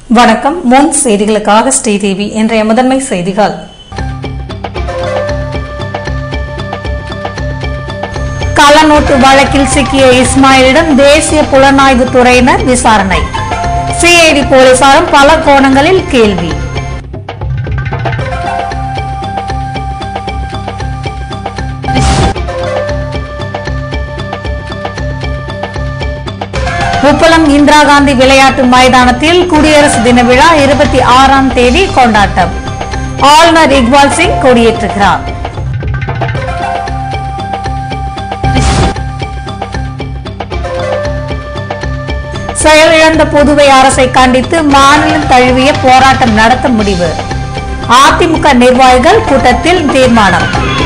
வணக்கம் முன் செய்திகளுக்காக ஸ்ரீதேவி இன்றைய முதன்மை செய்திகள் கள்ளநோட்டு வழக்கில் சிக்கிய இஸ்மாயிலிடம் தேசிய புலனாய்வு துறையினர் விசாரணை சிஐடி போலீசாரும் பல கோணங்களில் கேள்வி உப்பளம் இந்திரா காந்தி விளையாட்டு மைதானத்தில் குடியரசு தின விழா இருபத்தி ஆறாம் தேதி கொண்டாட்டம் ஆளுநர் இக்பால் சிங் கொடியேற்றுகிறார் செயலிழந்த புதுவை அரசை கண்டித்து மாநிலம் தழுவிய போராட்டம் நடத்த முடிவு அதிமுக நிர்வாகிகள் கூட்டத்தில் தீர்மானம்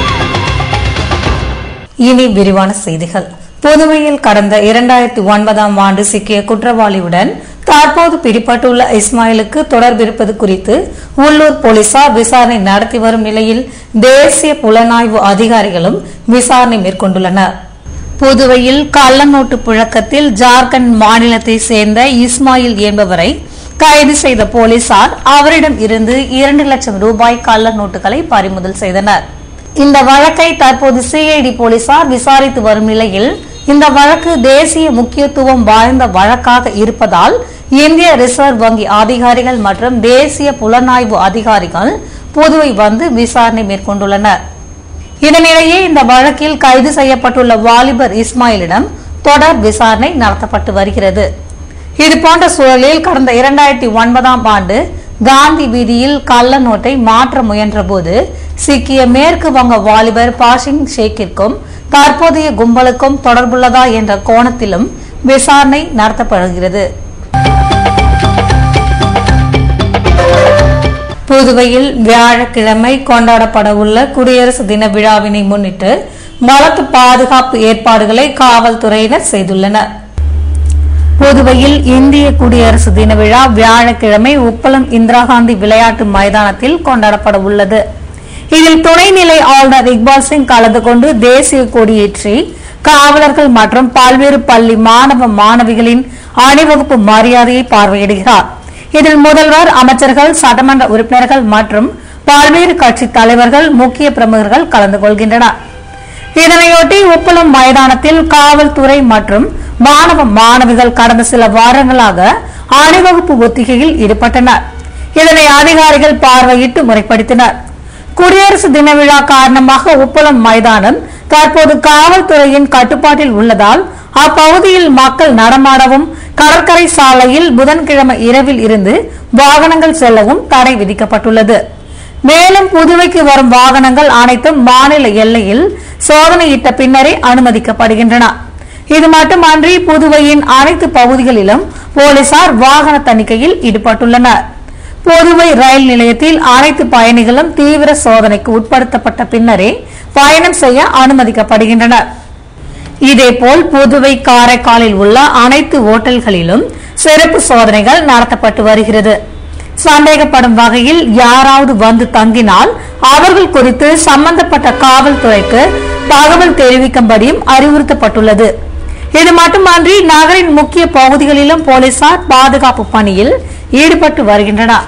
இனி விரிவான செய்திகள் புதுவையில் கடந்த இரண்டாயிரத்தி ஒன்பதாம் ஆண்டு சிக்கிய குற்றவாளியுடன் தற்போது பிடிபட்டுள்ள இஸ்மாயிலுக்கு தொடர்பிருப்பது குறித்து உள்ளூர் போலீசார் விசாரணை நடத்தி வரும் நிலையில் தேசிய புலனாய்வு அதிகாரிகளும் விசாரணை மேற்கொண்டுள்ளனர் புதுவையில் கள்ளநோட்டு புழக்கத்தில் ஜார்க்கண்ட் மாநிலத்தை சேர்ந்த இஸ்மாயில் என்பவரை கைது செய்த போலீசார் அவரிடம் இருந்து இரண்டு லட்சம் ரூபாய் கள்ள நோட்டுகளை பறிமுதல் செய்தனர் இந்த வழக்கை தற்போது சிஐடி போலீசார் விசாரித்து வரும் நிலையில் இந்த வழக்கு தேசிய முக்கியத்துவம் வாய்ந்த வழக்காக இருப்பதால் இந்திய ரிசர்வ் வங்கி அதிகாரிகள் மற்றும் தேசிய புலனாய்வு அதிகாரிகள் புதுவை வந்து விசாரணை மேற்கொண்டுள்ளனர் இதனிடையே இந்த வழக்கில் கைது செய்யப்பட்டுள்ள வாலிபர் இஸ்மாயிலிடம் தொடர் விசாரணை நடத்தப்பட்டு வருகிறது இதுபோன்ற சூழலில் கடந்த இரண்டாயிரத்தி ஒன்பதாம் ஆண்டு காந்தி வீதியில் கள்ள நோட்டை மாற்ற முயன்றபோது சிக்கிய மேற்கு வங்க வாலிபர் பாஷிங் ஷேக்கிற்கும் தற்போதைய கும்பலுக்கும் தொடர்புள்ளதா என்ற கோணத்திலும் விசாரணை நடத்தப்படுகிறது புதுவையில் வியாழக்கிழமை கொண்டாடப்பட உள்ள குடியரசு தின விழாவினை முன்னிட்டு பலத்த பாதுகாப்பு ஏற்பாடுகளை காவல்துறையினர் செய்துள்ளனர் புதுவையில் இந்திய குடியரசு தின விழா வியாழக்கிழமை உப்பளம் இந்திரா காந்தி விளையாட்டு மைதானத்தில் கொண்டாடப்பட உள்ளது இதில் துணைநிலை ஆளுநர் இக்பால் சிங் கலந்து கொண்டு தேசிய கொடியேற்றி காவலர்கள் மற்றும் பல்வேறு பள்ளி மாணவ மாணவிகளின் அணிவகுப்பு மரியாதையை பார்வையிடுகிறார் இதில் முதல்வர் அமைச்சர்கள் சட்டமன்ற உறுப்பினர்கள் மற்றும் பல்வேறு கட்சி தலைவர்கள் முக்கிய பிரமுகர்கள் கலந்து கொள்கின்றனர் இதனையொட்டி உப்பளம் மைதானத்தில் காவல்துறை மற்றும் மாணவ மாணவிகள் கடந்த சில வாரங்களாக அணிவகுப்பு ஒத்திகையில் ஈடுபட்டனர் இதனை அதிகாரிகள் பார்வையிட்டு முறைப்படுத்தினர் குடியரசு தின விழா காரணமாக உப்பளம் மைதானம் தற்போது காவல்துறையின் கட்டுப்பாட்டில் உள்ளதால் அப்பகுதியில் மக்கள் நடமாடவும் கடற்கரை சாலையில் புதன்கிழமை இரவில் இருந்து வாகனங்கள் செல்லவும் தடை விதிக்கப்பட்டுள்ளது மேலும் புதுவைக்கு வரும் வாகனங்கள் அனைத்தும் மாநில எல்லையில் சோதனையிட்ட பின்னரே அனுமதிக்கப்படுகின்றன இது மட்டுமன்றி புதுவையின் அனைத்து பகுதிகளிலும் போலீசார் வாகன தணிக்கையில் ஈடுபட்டுள்ளனர் புதுவை ரயில் நிலையத்தில் அனைத்து பயணிகளும் தீவிர சோதனைக்கு உட்படுத்தப்பட்ட பின்னரே பயணம் செய்ய அனுமதிக்கப்படுகின்றனர் இதேபோல் புதுவை காரைக்காலில் உள்ள அனைத்து ஓட்டல்களிலும் சிறப்பு சோதனைகள் நடத்தப்பட்டு வருகிறது சந்தேகப்படும் வகையில் யாராவது வந்து தங்கினால் அவர்கள் குறித்து சம்பந்தப்பட்ட காவல்துறைக்கு தகவல் தெரிவிக்கும்படியும் அறிவுறுத்தப்பட்டுள்ளது இது மட்டுமன்றி நகரின் முக்கிய பகுதிகளிலும் போலீசார் பாதுகாப்பு பணியில் ஈடுபட்டு வருகின்றனர்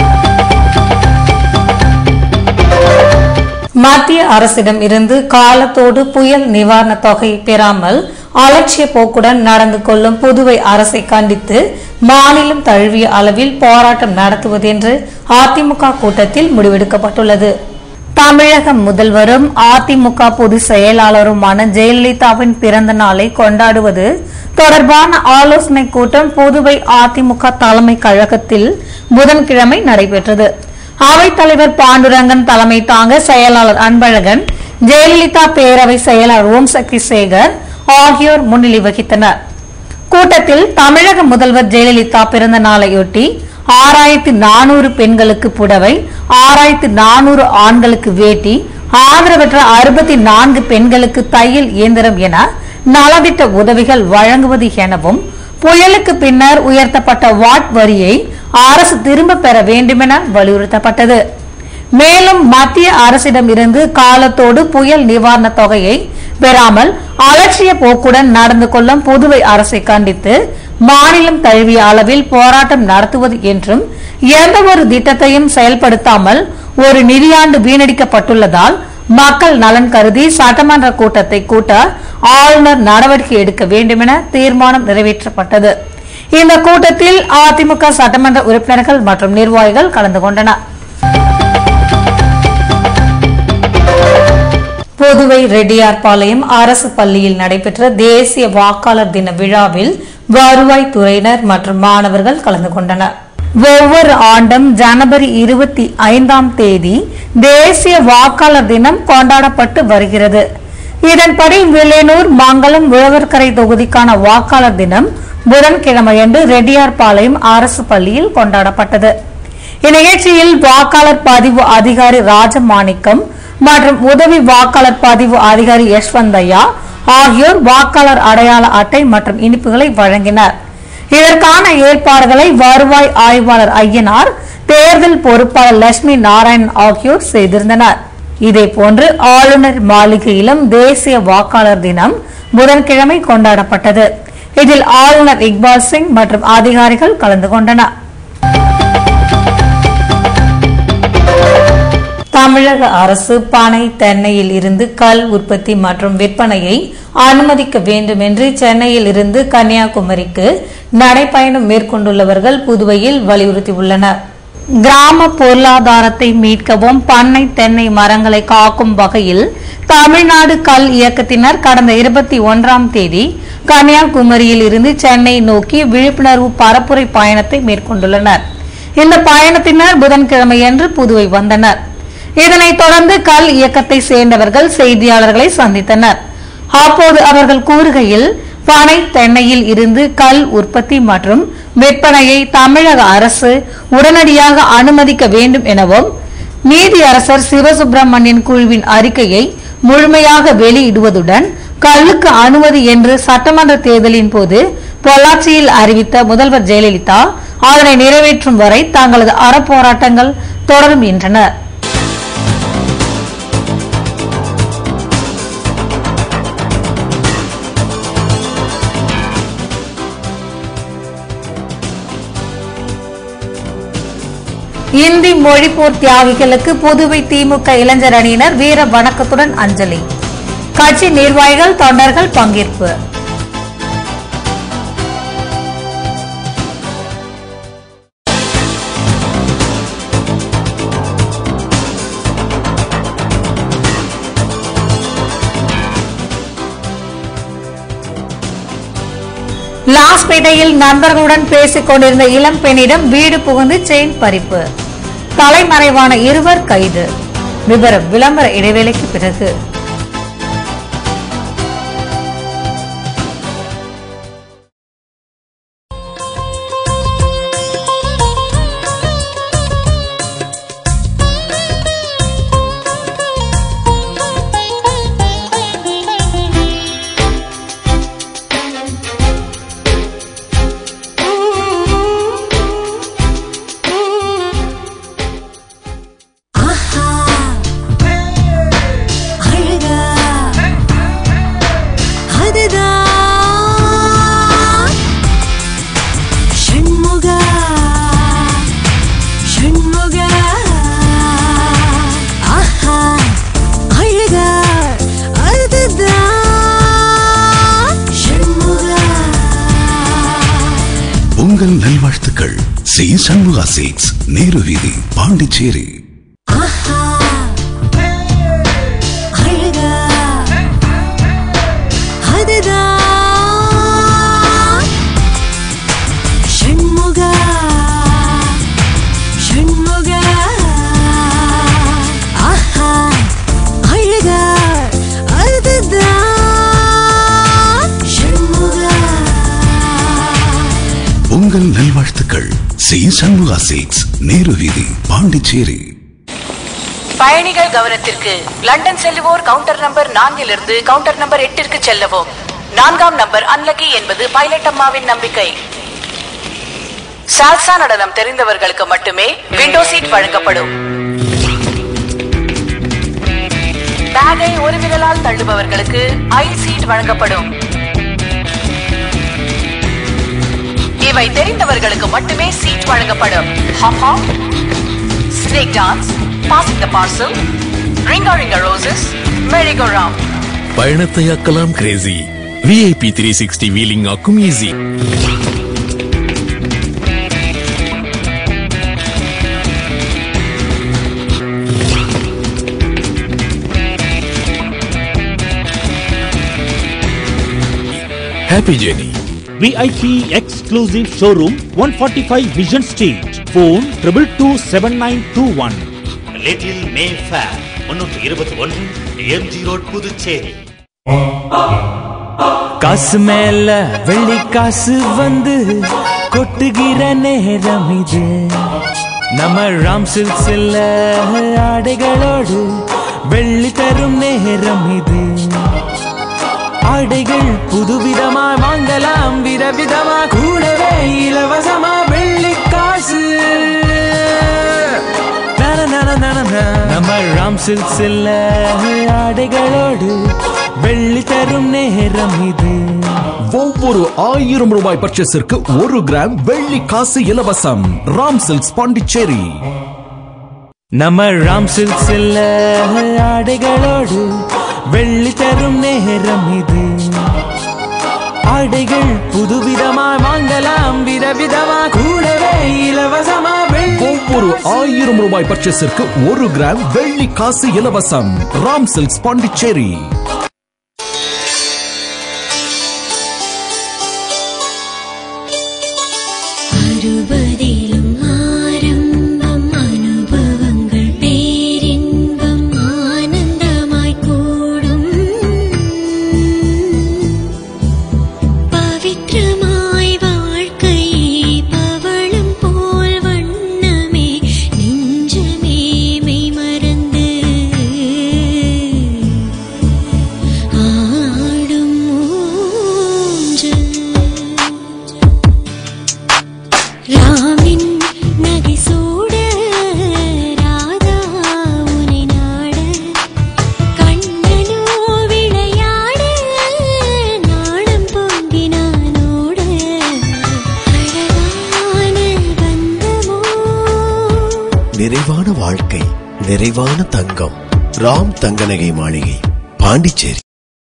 மத்திய அரசிடம் இருந்து காலத்தோடு புயல் நிவாரண தொகை பெறாமல் அலட்சிய போக்குடன் நடந்து கொள்ளும் புதுவை அரசை கண்டித்து மாநிலம் தழுவிய அளவில் போராட்டம் நடத்துவது என்று அதிமுக கூட்டத்தில் முடிவெடுக்கப்பட்டுள்ளது தமிழக முதல்வரும் அதிமுக பொதுச் செயலாளருமான ஜெயலலிதாவின் பிறந்த நாளை கொண்டாடுவது தொடர்பான ஆலோசனை கூட்டம் புதுவை அதிமுக தலைமை கழகத்தில் புதன்கிழமை நடைபெற்றது அவைத்தலைவர் பாண்டுரங்கன் தலைமை தாங்க செயலாளர் அன்பழகன் ஜெயலலிதா பேரவை செயலாளர் ஓம் சக்தி சேகர் ஆகியோர் முன்னிலை வகித்தனர் கூட்டத்தில் தமிழக முதல்வர் ஜெயலலிதா பிறந்த நாளையொட்டி ஆறாயிரத்தி நானூறு பெண்களுக்கு புடவை ஆறாயிரத்தி நானூறு ஆண்களுக்கு வேட்டி ஆதரவற்ற அறுபத்தி நான்கு பெண்களுக்கு தையல் இயந்திரம் என நலத்திட்ட உதவிகள் வழங்குவது எனவும் புயலுக்கு பின்னர் உயர்த்தப்பட்ட வாட் வரியை அரசு திரும்ப பெற வேண்டுமென வலியுறுத்தப்பட்டது மேலும் மத்திய அரசிடம் இருந்து காலத்தோடு புயல் நிவாரண தொகையை பெறாமல் அலட்சிய போக்குடன் நடந்து கொள்ளும் புதுவை அரசை கண்டித்து மாநிலம் தழுவிய அளவில் போராட்டம் நடத்துவது என்றும் எந்த ஒரு திட்டத்தையும் செயல்படுத்தாமல் ஒரு நிதியாண்டு வீணடிக்கப்பட்டுள்ளதால் மக்கள் நலன் கருதி சட்டமன்ற கூட்டத்தை கூட்ட ஆளுநர் நடவடிக்கை எடுக்க வேண்டுமென தீர்மானம் நிறைவேற்றப்பட்டது இந்த கூட்டத்தில் அதிமுக சட்டமன்ற உறுப்பினர்கள் மற்றும் நிர்வாகிகள் கலந்து கொண்டனர் புதுவை ரெட்டியார்பாளையம் அரசு பள்ளியில் நடைபெற்ற தேசிய வாக்காளர் தின விழாவில் வருவாய் துறையினர் மற்றும் மாணவர்கள் கலந்து கொண்டனர் ஒவ்வொரு ஆண்டும் ஜனவரி இருபத்தி ஐந்தாம் தேதி தேசிய வாக்காளர் தினம் கொண்டாடப்பட்டு வருகிறது இதன்படி வில்லியனூர் மங்கலம் உழவர்கரை தொகுதிக்கான வாக்காளர் தினம் புதன்கிழமையன்று ரெட்டியார்பாளையம் அரசு பள்ளியில் கொண்டாடப்பட்டது இந்நிகழ்ச்சியில் வாக்காளர் பதிவு அதிகாரி ராஜமாணிக்கம் மற்றும் உதவி வாக்காளர் பதிவு அதிகாரி யஷ்வந்தையா ஆகியோர் வாக்காளர் அடையாள அட்டை மற்றும் இனிப்புகளை வழங்கினர் இதற்கான ஏற்பாடுகளை வருவாய் ஆய்வாளர் ஐயனார் தேர்தல் பொறுப்பாளர் லட்சுமி நாராயணன் ஆகியோர் செய்திருந்தனர் இதேபோன்று ஆளுநர் மாளிகையிலும் தேசிய வாக்காளர் தினம் புதன்கிழமை கொண்டாடப்பட்டது இதில் ஆளுநர் இக்பால் சிங் மற்றும் அதிகாரிகள் கலந்து கொண்டனர் தமிழக அரசு பனை தென்னையில் இருந்து கல் உற்பத்தி மற்றும் விற்பனையை அனுமதிக்க வேண்டும் என்று சென்னையில் இருந்து கன்னியாகுமரிக்கு நடைப்பயணம் மேற்கொண்டுள்ளவர்கள் புதுவையில் வலியுறுத்தியுள்ளனர் கிராம பொருளாதாரத்தை மீட்கவும் பண்ணை தென்னை மரங்களை காக்கும் வகையில் தமிழ்நாடு கல் இயக்கத்தினர் கடந்த இருபத்தி ஒன்றாம் தேதி கன்னியாகுமரியில் இருந்து சென்னை நோக்கி விழிப்புணர்வு பரப்புரை பயணத்தை மேற்கொண்டுள்ளனர் இந்த பயணத்தினர் புதன்கிழமையன்று புதுவை வந்தனர் இதனைத் தொடர்ந்து கல் இயக்கத்தை சேர்ந்தவர்கள் செய்தியாளர்களை சந்தித்தனர் அப்போது அவர்கள் கூறுகையில் பனை தென்னையில் இருந்து கல் உற்பத்தி மற்றும் விற்பனையை தமிழக அரசு உடனடியாக அனுமதிக்க வேண்டும் எனவும் நீதி அரசர் சிவசுப்பிரமணியன் குழுவின் அறிக்கையை முழுமையாக வெளியிடுவதுடன் கல்லுக்கு அனுமதி என்று சட்டமன்ற தேர்தலின் போது பொள்ளாச்சியில் அறிவித்த முதல்வர் ஜெயலலிதா அதனை நிறைவேற்றும் வரை தங்களது அறப்போராட்டங்கள் தொடரும் என்றனர் இந்தி மொழிப்போர் தியாகிகளுக்கு புதுவை திமுக இளைஞர் அணியினர் வீர வணக்கத்துடன் அஞ்சலி கட்சி நிர்வாகிகள் தொண்டர்கள் பங்கேற்பு லாஸ்பேட்டையில் நண்பர்களுடன் பேசிக் கொண்டிருந்த இளம் பெண்ணிடம் வீடு புகுந்து செயின் பறிப்பு தலைமறைவான இருவர் கைது விவரம் விளம்பர இடைவேளைக்கு பிறகு ஆஹா அழகா அதுதான் ஷண்முகா ஷண்முகா ஆஹா அழகா அதுதான் ஷண்முகா உங்கள் நல்வாழ்த்துக்கள் சி சண்முகா சிக்ஸ் நேரு வீதி பாண்டிச்சேரி ஆஹா அழகா அதுதான் ஷண்முகா ஷண்முகா ஆஹா அழகா அதுதான் ஷண்முகா உங்கள் நல்வாழ்த்துக்கள் சி சண்முகா சிக்ஸ் நேரு வீதி பாண்டிச்சேரி பயணிகள் கவனத்திற்கு லண்டன் செல்லுவோர் கவுண்டர் நம்பர் நான்கிலிருந்து கவுண்டர் நம்பர் எட்டிற்கு செல்லவும் நான்காம் நம்பர் அன்லக்கி என்பது பைலட் அம்மாவின் நம்பிக்கை சால்சா நடனம் தெரிந்தவர்களுக்கு மட்டுமே விண்டோ சீட் வழங்கப்படும் பேக்கை ஒரு விரலால் தள்ளுபவர்களுக்கு ஐ சீட் வழங்கப்படும் இவை தெரிந்தவர்களுக்கு மட்டுமே சீட் வழங்கப்படும் hop hop snake dance passing the parcel ringa ringa roses merry go round பயணத்தை ஆக்கலாம் crazy VIP three sixty wheeling ஆக்கும் easy happy journey VIP exclusive showroom 145 Vision Street. Phone triple two seven nine two one. Little Mayfair முன்னூற்று இருபத்தி ஒன்று MG road Puducherry காசு மேல வெள்ளி காசு வந்து கொட்டுகிற நேரம் இது நம்ம ராம் சில்க்ஸ்ல ஆடைகளோடு வெள்ளி தரும் நேரம் இது ஆடைகள் புதுவிதமா வாங்கலாம் விதவிதமா கூடவே இலவசமா வெள்ளி காசு நன, நன, நன, நன. நம்ம ராம் சில்க்ஸ்ல ஆடைகளோடு வெள்ளி தரும் நேரம் இது ஒவ்வொரு ஆயிரம் ரூபாய் பர்ச்சேஸிற்கு ஒரு கிராம் வெள்ளி காசு இலவசம் ராம் சில்க்ஸ் பாண்டிச்சேரி நம்ம ராம் சில்க்ஸ்ல ஆடைகளோடு வெள்ளி தரும் நேரம் இது ஆடைகள் புதுவிதமா வாங்கலாம் விதவிதமா கூடவே இலவசமா வெள்ளி ஒவ்வொரு ஆயிரம் ரூபாய் பர்ச்சேஸிற்கு ஒரு கிராம் வெள்ளி காசு இலவசம் ராம் சில்க்ஸ் பாண்டிச்சேரி அறுபதிலும் ஆரம்பம் அனுபவங்கள் பேரின்பம் ஆனந்தமாய் கூடும் பவித்திரமாய் வாழ்க்கை பவளம் போல் வண்ணமே நெஞ்சமே மெய் மறந்து ஆடும் ஊஞ்சல் ராமின் நகை சூட ராதா உனை நாட கண்ணனோ விளையாட நாணம் பொங்கினானோட அழகான பந்தமோ நிறைவான வாழ்க்கை நிறைவான தங்கம் ராம் தங்கநகை மாளிகை பாண்டிச்சேரி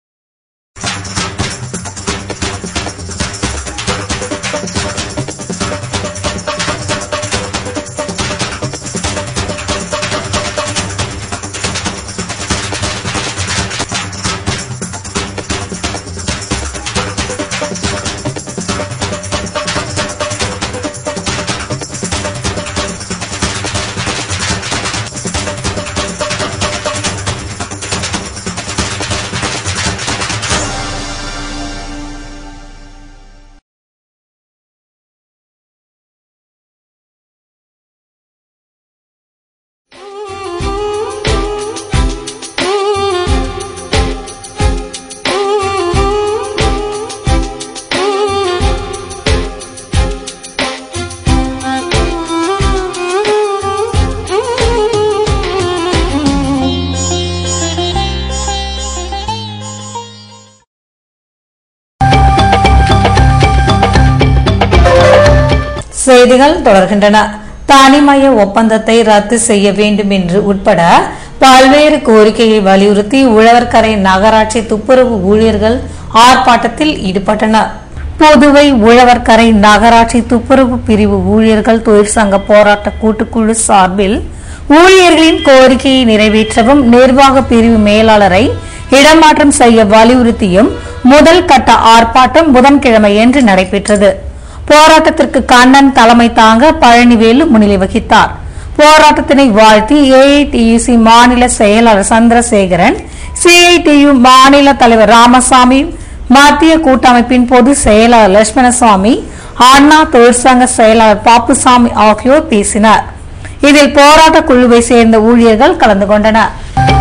செய்திகள் தொடர்கின்றன தனிமய ஒப்பந்தத்தை ரத்து செய்ய வேண்டும் என்று உட்பட பல்வேறு கோரிக்கையை வலியுறுத்தி உழவர்கரை நகராட்சி துப்புரவு ஊழியர்கள் ஆர்ப்பாட்டத்தில் ஈடுபட்டனர் புதுவை உழவர்கரை நகராட்சி துப்புரவு பிரிவு ஊழியர்கள் தொழிற்சங்க போராட்ட கூட்டுக்குழு சார்பில் ஊழியர்களின் கோரிக்கையை நிறைவேற்றவும் நிர்வாக பிரிவு மேலாளரை இடமாற்றம் செய்ய வலியுறுத்தியும் முதல் கட்ட ஆர்ப்பாட்டம் புதன்கிழமையன்று நடைபெற்றது போராட்டத்திற்கு கண்ணன் தலைமை தாங்க பழனிவேலு முன்னிலை வகித்தார் போராட்டத்தினை வாழ்த்தி ஏஐடியுசி மாநில செயலாளர் சந்திரசேகரன் சிஐடியு மாநில தலைவர் ராமசாமி மத்திய கூட்டமைப்பின் பொதுச் செயலாளர் லட்சுமணசாமி அண்ணா தொழிற்சங்க செயலாளர் பாப்புசாமி ஆகியோர் பேசினர் இதில் போராட்ட குழுவை சேர்ந்த ஊழியர்கள் கலந்து கொண்டனர்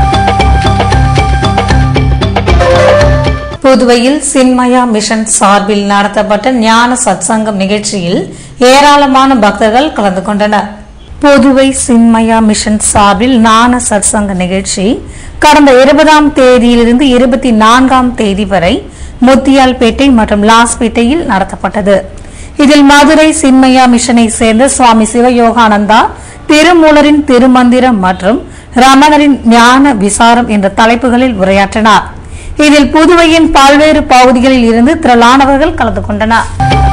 புதுவையில் சின்மயா மிஷன் சார்பில் நடத்தப்பட்ட ஞான சத்சங்கம் நிகழ்ச்சியில் ஏராளமான பக்தர்கள் கலந்து கொண்டனர் புதுவை சின்மயா மிஷன் சார்பில் ஞான சத்சங்க நிகழ்ச்சி கடந்த இருபதாம் தேதியிலிருந்து இருபத்தி நான்காம் தேதி வரை முத்தியால்பேட்டை மற்றும் லாஸ்பேட்டையில் நடத்தப்பட்டது இதில் மதுரை சின்மயா மிஷனை சேர்ந்த சுவாமி சிவயோகானந்தா திருமூலரின் திருமந்திரம் மற்றும் ரமணரின் ஞான விசாரம் என்ற தலைப்புகளில் உரையாற்றினார் இதில் புதுவையின் பல்வேறு பகுதிகளில் இருந்து திரளானவர்கள் கலந்து கொண்டனர்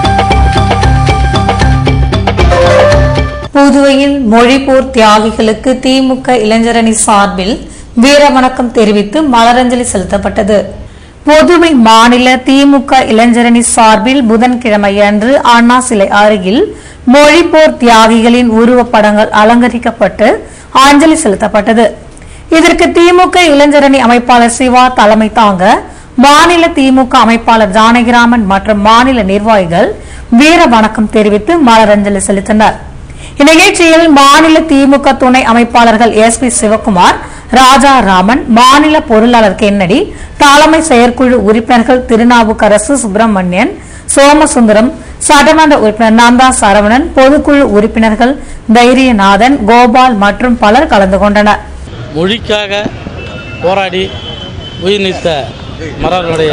புதுவையில் மொழிப்போர் தியாகிகளுக்கு திமுக இளைஞரணி சார்பில் வீர வணக்கம் தெரிவித்து மலரஞ்சலி செலுத்தப்பட்டது புதுவை மாநில திமுக இளைஞரணி சார்பில் புதன்கிழமையன்று அண்ணா சிலை அருகில் மொழிப்போர் தியாகிகளின் உருவப்படங்கள் அலங்கரிக்கப்பட்டு அஞ்சலி செலுத்தப்பட்டது இதற்கு திமுக இளைஞரணி அமைப்பாளர் சிவா தலைமை தாங்க மாநில திமுக அமைப்பாளர் ஜானகிராமன் மற்றும் மாநில நிர்வாகிகள் வீர வணக்கம் தெரிவித்து மலரஞ்சலி செலுத்தினர் இந்நிகழ்ச்சியில் மாநில திமுக துணை அமைப்பாளர்கள் எஸ் பி சிவகுமார் ராஜா ராமன் மாநில பொருளாளர் கென்னடி தலைமை செயற்குழு உறுப்பினர்கள் திருநாவுக்கரசு சுப்பிரமணியன் சோமசுந்தரம் சட்டமன்ற உறுப்பினர் நந்தா சரவணன் பொதுக்குழு உறுப்பினர்கள் தைரியநாதன் கோபால் மற்றும் பலர் கலந்து கொண்டனர் மொழிக்காக போராடி உயிர் நீத்த மரவர்களுடைய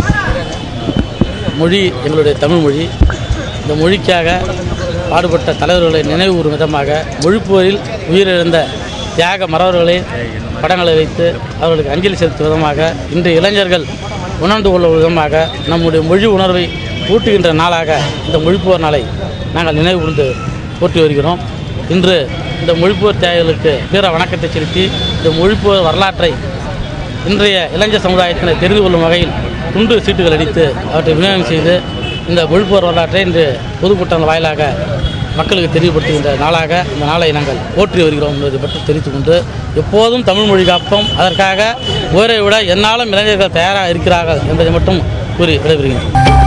மொழி எங்களுடைய தமிழ் மொழி இந்த மொழிக்காக பாடுபட்ட தலைவர்களை நினைவுகூரும் விதமாக மொழிப்போரில் உயிரிழந்த தியாக மறவர்களை படங்களை வைத்து அவர்களுக்கு அஞ்சலி செலுத்தும் விதமாக இன்றைய இளைஞர்கள் உணர்ந்து கொள்ளும் விதமாக நம்முடைய மொழி உணர்வை ஊட்டுகின்ற நாளாக இந்த மொழிப்போர் நாளை நாங்கள் நினைவு கூர்ந்து போற்றி வருகிறோம் இன்று இந்த மொழிப்போர் தியாகிகளுக்கு வீர வணக்கத்தை செலுத்தி இந்த மொழிப்போர் வரலாற்றை இன்றைய இளைஞர் சமுதாயத்தினர் தெரிந்து கொள்ளும் வகையில் துண்டு சீட்டுகள் அடித்து அவற்றை விநியோகம் செய்து இந்த மொழிப்போர் வரலாற்றை இன்று பொதுக்கூட்டங்கள் வாயிலாக மக்களுக்கு தெரியப்படுத்துகின்ற நாளாக இந்த நாளை நாங்கள் போற்றி வருகிறோம் என்பதை பற்றி தெரிவித்துக் கொண்டு எப்போதும் தமிழ் மொழி காப்போம் அதற்காக உயரை விட என்னாலும் இளைஞர்கள் தயாராக இருக்கிறார்கள் என்பதை மட்டும் கூறி விடைபெறுகிறேன்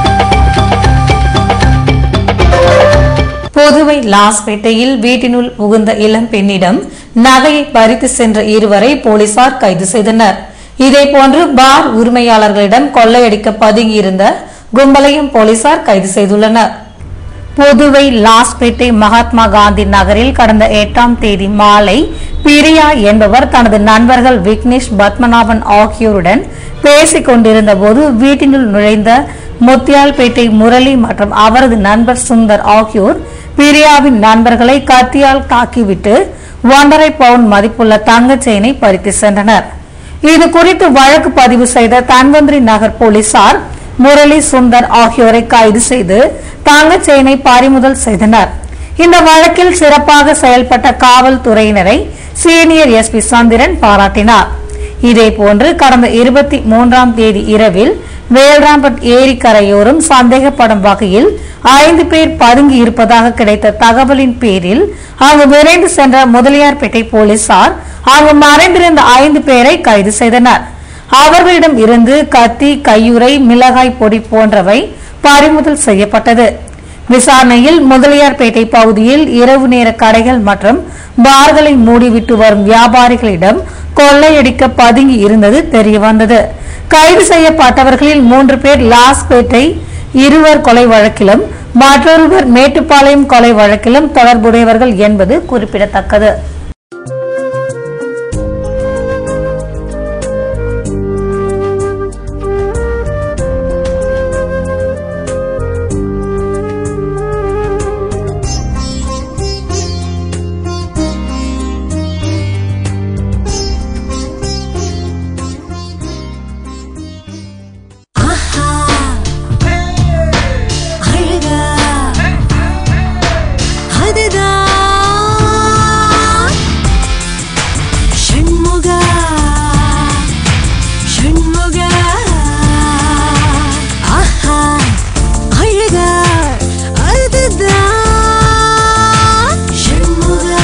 புதுவை லாஸ்பேட்டையில் வீட்டினுள் புகுந்த இளம் பெண்ணிடம் நகையை பறித்து சென்ற இருவரை போலீசார் கைது செய்தனர் இதேபோன்று பார் உரிமையாளர்களிடம் கொள்ளையடிக்க பதுங்கியிருந்த கும்பலையும் போலீசார் கைது செய்துள்ளனர் புதுவை லாஸ்பேட்டை மகாத்மா காந்தி நகரில் கடந்த எட்டாம் தேதி மாலை பிரியா என்பவர் தனது நண்பர்கள் விக்னேஷ் பத்மநாபன் ஆகியோருடன் பேசிக் கொண்டிருந்த போது வீட்டினுள் நுழைந்த முத்தியால்பேட்டை முரளி மற்றும் அவரது நண்பர் சுந்தர் ஆகியோர் பிரியாவின் நண்பர்களை கத்தியால் தாக்கிவிட்டு ஒன்றரை பவுண்ட் மதிப்புள்ள தங்கச் செயினை பறித்து சென்றனர் இது குறித்து வழக்கு பதிவு செய்த தன்வந்திரி நகர் போலீசார் முரளி சுந்தர் ஆகியோரை கைது செய்து தங்கச் செயினை பறிமுதல் செய்தனர் இந்த வழக்கில் சிறப்பாக செயல்பட்ட காவல்துறையினரை சீனியர் எஸ்பி சந்திரன் பாராட்டினார் இதேபோன்று கடந்த இருபத்தி மூன்றாம் தேதி இரவில் வேல்ராம்பட் ஏரி கரையோரம் சந்தேகப்படும் வகையில் ஐந்து பேர் பதுங்கி இருப்பதாக கிடைத்த தகவலின் பேரில் அங்கு விரைந்து சென்ற முதலியார்பேட்டை போலீசார் அங்கு மறைந்திருந்த ஐந்து பேரை கைது செய்தனர் அவர்களிடம் இருந்து கத்தி கையுறை மிளகாய் பொடி போன்றவை பறிமுதல் செய்யப்பட்டது விசாரணையில் முதலியார்பேட்டை பகுதியில் இரவு நேர கடைகள் மற்றும் பார்களை மூடிவிட்டு வரும் வியாபாரிகளிடம் கொள்ளையடிக்க பதுங்கி இருந்தது தெரியவந்தது கைது செய்யப்பட்டவர்களில் மூன்று பேர் லாஸ்பேட்டை இருவர் கொலை வழக்கிலும் மற்றொருவர் மேட்டுப்பாளையம் கொலை வழக்கிலும் தொடர்புடையவர்கள் என்பது குறிப்பிடத்தக்கது அழகா அதுதான் ஷண்முகா ஷண்முகா ஆஹா அழகா அதுதான் ஷண்முகா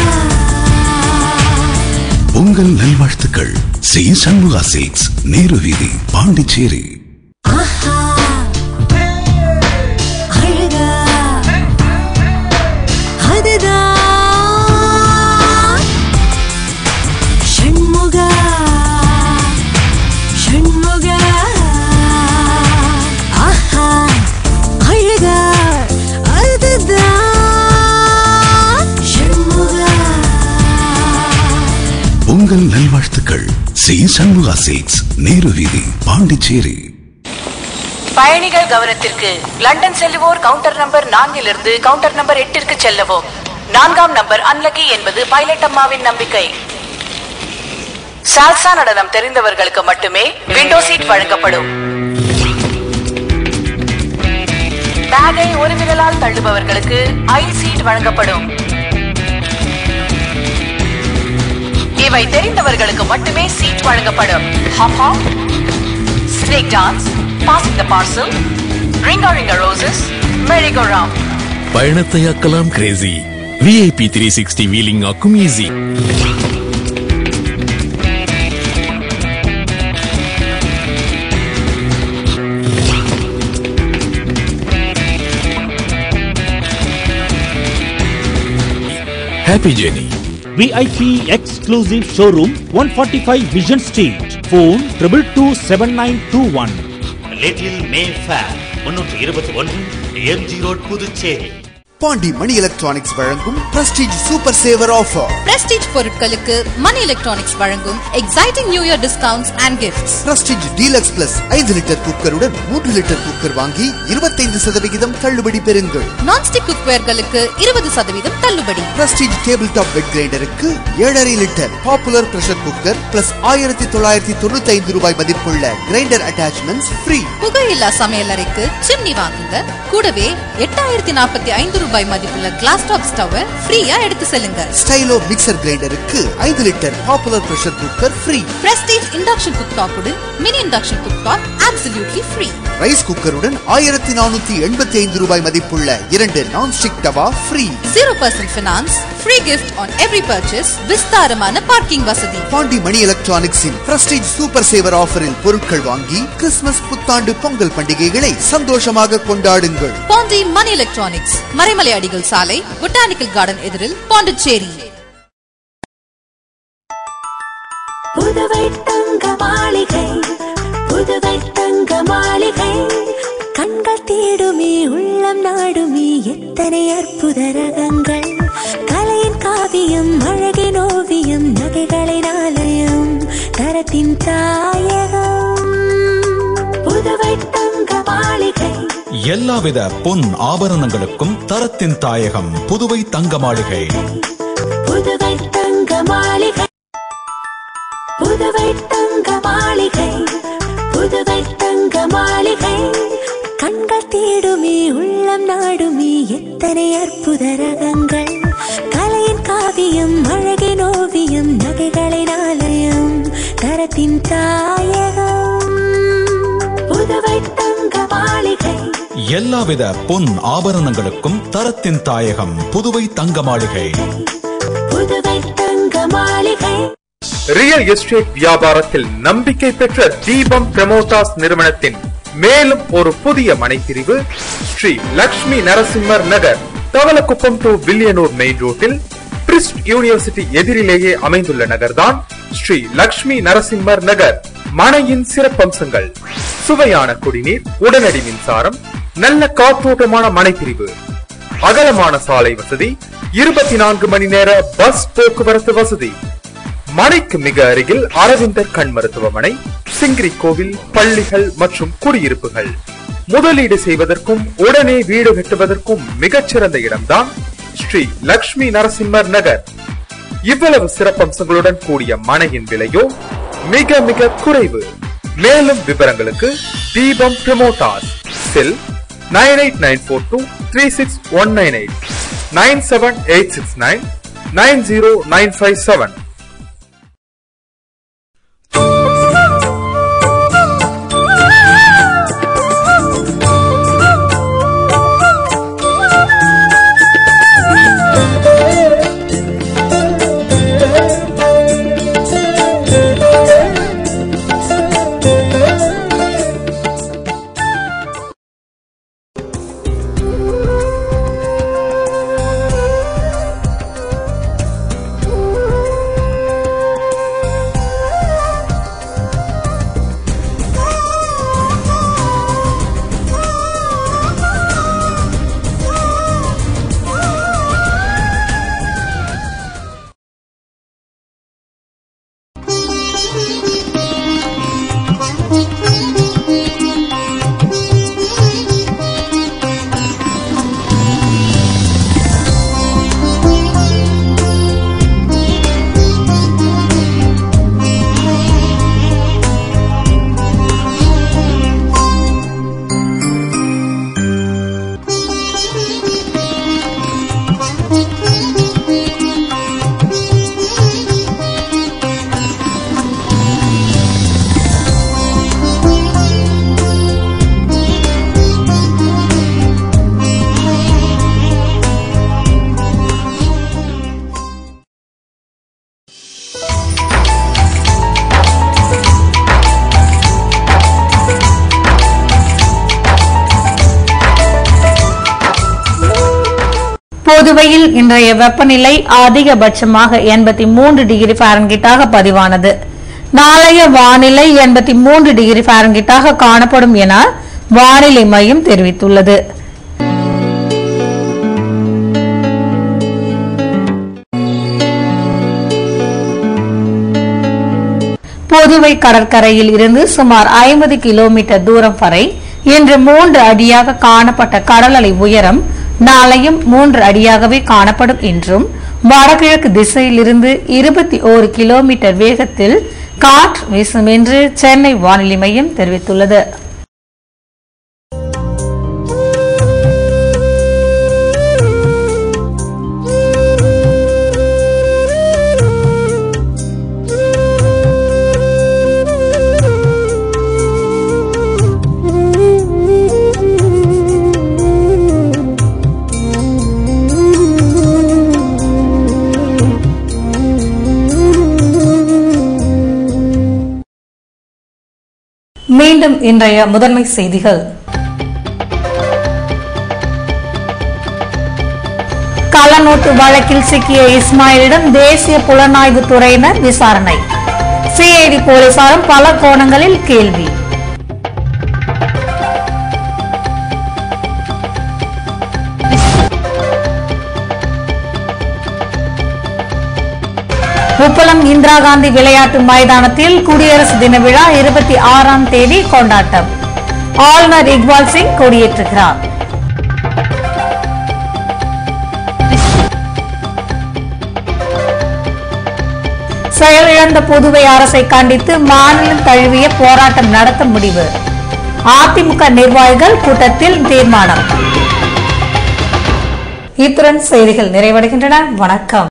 உங்கள் நல்வாழ்த்துக்கள் சி சண்முகா சில்க்ஸ் நேரு வீதி பாண்டிச்சேரி ஆஹா அழகா அதுதான் ஷண்முகா ஷண்முகா ஆஹா அழகா அதுதான் ஷண்முகா உங்கள் நல்வாழ்த்துக்கள் சி சண்முகா சில்க்ஸ் நேரு வீதி பாண்டிச்சேரி பயணிகள் கவனத்திற்கு லண்டன் செல்லுவோர் கவுண்டர் நம்பர் நான்கிலிருந்து கவுண்டர் நம்பர் எட்டிற்கு செல்லவும் நான்காம் நம்பர் அன்லக்கி என்பது பைலட் அம்மாவின் நம்பிக்கை சால்சா நடனம் தெரிந்தவர்களுக்கு மட்டுமே விண்டோ சீட் வழங்கப்படும் பேக்கை ஒரு விரலால் தள்ளுபவர்களுக்கு ஐ சீட் வழங்கப்படும் இவை தெரிந்தவர்களுக்கு மட்டுமே சீட் வழங்கப்படும் hop hop snake dance passing the parcel ringa ringa roses merry go round பயணத்தை ஆக்கலாம் crazy VIP three sixty wheeling ஆக்கும் easy happy journey VIP exclusive showroom 145 Vision Street. Phone triple two seven nine two one. Little Mayfair முன்னூற்று இருபத்தி ஒன்று MG road Puducherry Pondy Mani electronics வழங்கும் Prestige super saver offer Prestige பொருட்களுக்கு Mani electronics வழங்கும் exciting new year discounts and gifts Prestige deluxe plus ஐந்து litre குக்கருடன் மூன்று litre cooker வாங்கி இருபத்தைந்து சதவிகிதம் தள்ளுபடி பெறுங்கள் நான்ஸ்டிக் குக்வேர்களுக்கு இருபது சதவீதம் தள்ளுபடி பிரஸ்டீஜ் டேபிள் டாப் பெட் கிரைண்டருக்கு ஏழரை litre Popular pressure cooker plus ஆயிரத்தி தொள்ளாயிரத்தி தொண்ணூத்தி ஐந்து ரூபாய் மதிப்புள்ள கிரைண்டர் அட்டாச்மெண்ட்ஸ் ஃப்ரீ புகையில்லா சமையலறைக்கு சிம்னி வாங்குங்க கூடவே எட்டாயிரத்தி நாற்பத்தி ஐந்து ரூபாய் மதிப்புள்ள கிளாஸ் டாப் ஸ்டவ் ஃப்ரீயா எடுத்து செல்லுங்க ஸ்டைலோ மிக்சர் கிரைண்டருக்கு ஐந்து litre Popular pressure cooker free Prestige induction cook டாப்புடன் mini induction cook top absolutely free rice குக்கருடன் ஆயிரத்தி நானூத்தி எண்பத்தி ஐந்து ரூபாய் மதிப்புள்ள இரண்டு nonstick tawa free zero percent finance free gift on every purchase விஸ்தாரமான பார்க்கிங் வசதி பாண்டி மணி எலக்ட்ரானிக்ஸின் பிரஸ்டீஜ் சூப்பர் சேவர் ஆஃபரில் பொருட்கள் வாங்கி கிறிஸ்துமஸ் புத்தாண்டு பொங்கல் பண்டிகைகளை சந்தோஷமாக கொண்டாடுங்கள் பாண்டி மணி எலக்ட்ரானிக்ஸ் மறைமலை அடிகள் சாலை பொட்டானிக்கல் கார்டன் எதிரில் பாண்டிச்சேரி புதுவை தங்க மாளிகை புதுவை தங்க மாளிகை கண்கள் தேடுமே உள்ளம் நாடுமே எத்தனை அற்புத ரகங்கள் கலையின் காவியம் அழகின் ஓவியம் நகைகளின் ஆலயம் தரத்தின் தாயகம் புதுவை தங்க மாளிகை எல்லாவித பொன் ஆபரணங்களுக்கும் தரத்தின் தாயகம் புதுவை தங்க மாளிகை புதுவை தங்க மாளிகை புதுவை தங்க மாளிகை புதுவை தங்க மாளிகை கண்கள் தேடுமே உள்ளம் நாடுமே எத்தனை அற்புத ரகங்கள் கலையின் காவியம் அழகின் ஓவியம் நகைகளின் ஆலயம் தரத்தின் தாயகம் புதுவை தங்க மாளிகை எல்லாவித பொன் ஆபரணங்களுக்கும் தரத்தின் தாயகம் புதுவை தங்க மாளிகை புதுவை தங்க மாளிகை ரியல் எஸ்டேட் வியாபாரத்தில் நம்பிக்கை பெற்ற தீபம் பிரமோட்டாஸ் நிறுவனத்தின் மேலும் ஒரு புதிய மனைப்பிரிவு ஸ்ரீ லக்ஷ்மி நரசிம்மர் நகர் தவலக்குப்பம் டு வில்லியனூர் மெயின் ரோட்டில் பிரிஸ்ட் யூனிவர்சிட்டி எதிரிலேயே அமைந்துள்ள நகர்தான் ஸ்ரீ லக்ஷ்மி நரசிம்மர் நகர் மனையின் சிறப்பம்சங்கள் சுவையான குடிநீர் உடனடி மின்சாரம் நல்ல காற்றோட்டமான மனைப்பிரிவு அகலமான சாலை வசதி இருபத்தி நான்கு மணி நேர பஸ் போக்குவரத்து வசதி மனைக்கு மிக அருகில் அரவிந்தர் கண் மருத்துவமனை சிங்கிரி கோவில் பள்ளிகள் மற்றும் குடியிருப்புகள் முதலீடு செய்வதற்கும் உடனே வீடு கட்டுவதற்கும் மிகச்சிறந்த இடம்தான் ஸ்ரீ லக்ஷ்மி நரசிம்மர் நகர் இவ்வளவு சிறப்பம்சங்களுடன் கூடிய மனையின் விலையோ மிக மிக குறைவு மேலும் விவரங்களுக்கு Deepam promoters cell nine eight nine four two three six one nine eight nine seven eight six nine nine zero nine five seven Thank you. புதுவையில் இன்றைய வெப்பநிலை அதிகபட்சமாக எண்பத்தி மூன்று டிகிரி ஃபாரன்கிட்டாக பதிவானது நாளைய வானிலை எண்பத்தி மூன்று டிகிரி ஃபாரன்கிட்டாக காணப்படும் என வானிலை மையம் தெரிவித்துள்ளது புதுவை கடற்கரையில் இருந்து சுமார் ஐம்பது கிலோமீட்டர் தூரம் வரை இன்று மூன்று அடியாக காணப்பட்ட கடல் அலை உயரம் நாளையும் மூன்று அடியாகவே காணப்படும் என்றும் வடகிழக்கு திசையிலிருந்து இருபத்தி ஓரு கிலோமீட்டர் வேகத்தில் காற்று வீசும் என்று சென்னை வானிலை மையம் தெரிவித்துள்ளது மீண்டும் இன்றைய முதன்மை செய்திகள் கள்ளநோட்டு வழக்கில் சிக்கிய இஸ்மாயிலிடம் தேசிய புலனாய்வு துறையினர் விசாரணை சிஐடி போலீசாரும் பல கோணங்களில் கேள்வி உப்பளம் இந்திரா காந்தி விளையாட்டு மைதானத்தில் குடியரசு தின விழா இருபத்தி ஆறாம் தேதி கொண்டாட்டம் ஆளுநர் இக்பால் சிங் கொடியேற்றுகிறார் செயலிழந்த புதுவை அரசை கண்டித்து மாநிலம் தழுவிய போராட்டம் நடத்த முடிவு அதிமுக நிர்வாகிகள் கூட்டத்தில் தீர்மானம் இத்துடன் செய்திகள் நிறைவடைகின்றன வணக்கம்